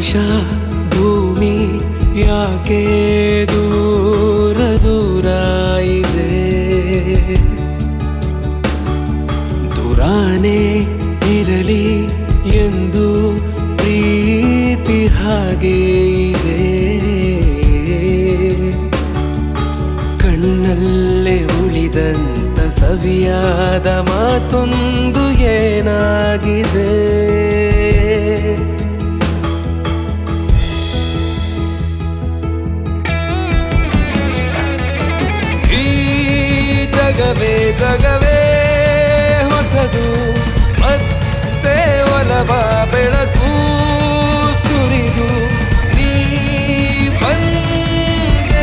ಆಕಾಶ ಭೂಮಿ ಯಾಕೆ ದೂರ ದೂರ ಇದೆ ದೂರಾನೇ ಇರಲಿ ಎಂದು ಪ್ರೀತಿ ಹಾಗೆ ಇದೆ ಕಣ್ಣಲ್ಲೇ ಉಳಿದಂತ ಸವಿಯಾದ ಮಾತೊಂದು ಏನಾಗಿದೆ ಈ ಜಗವೇ ಜಗವೇ ಹೊಸದು ಮತ್ತೆ ಒಲವ ಬೆಳಕು ಸುರಿದು ನೀ ಬಂದೆ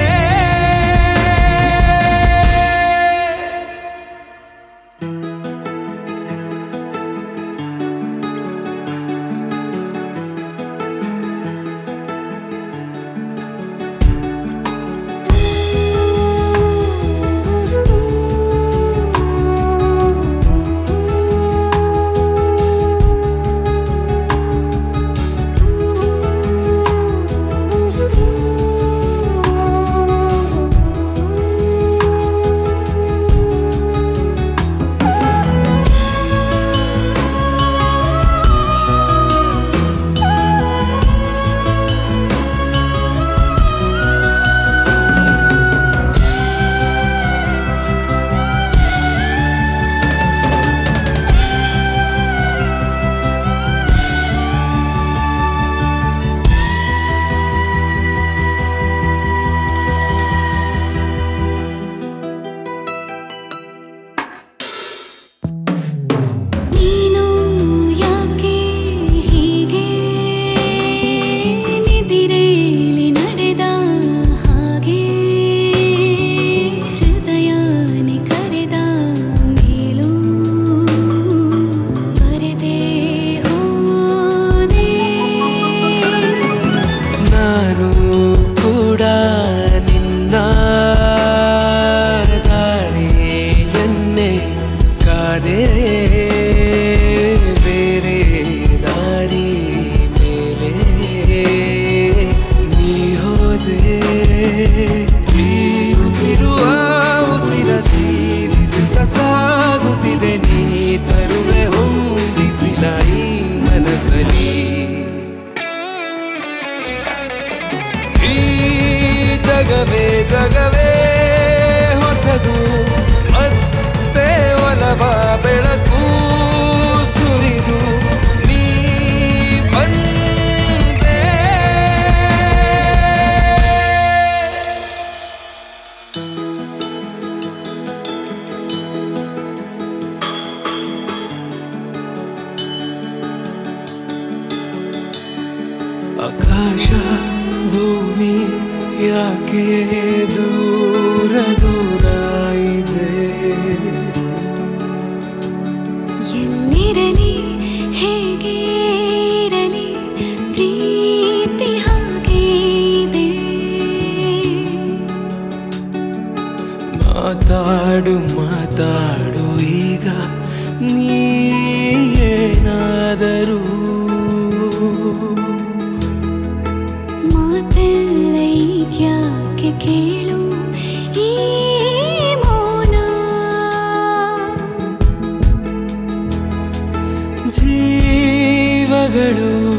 ನೀನು ಯಾಕೆ ಹೀಗೆ ನಿದಿರೇಲಿ ನಡೆದ ಹಾಗೆ ಹೃದಯನಿ ಕರೆದ ಮೇಲೂ ಬರೆದೇ ಹೋದೆ ನಾನು ಕೂಡ ನಿನ್ನ ದಾರಿಯನ್ನೇ ಕಾದೆ ಬೇರೆ ದಾರಿ ಮೇಲೆ ನೀ ಹೋದೆ ಈ ಉಸಿರುವ ಉಸಿರ ಜೀವಿಸುತ್ತ ಸಾಗುತ್ತಿದೆ ನೀ ತರುವೆ ಹೊಂದಿಸಿಲ ಈ ಮನಸ್ಸಲ್ಲಿ ಈ ಜಗವೇ ಜಗವೇ ಹೊಸದು ಮತ್ತೆ ಒಲವ ಬೆಳಕು ಸುರಿದು ನೀ ಬಂದೆ ಆಕಾಶ ಭೂಮಿ ಯಾಕೆ ದೂರ ದೂರ ಇದೆ ಎಲ್ಲಿರಲಿ ಹೇಗೆ ಇರಲಿ ಪ್ರೀತಿ ಹಾಗೆ ಇದೆ ಮಾತಾಡು ಮಾತಾಡು ಈಗ ನೀ ಏನಾದರೂ ಮಾತೆಲ್ಲ ಯಾಕೆ ಕೇಳು ಈ ಮೌನ ಜೀವಗಳು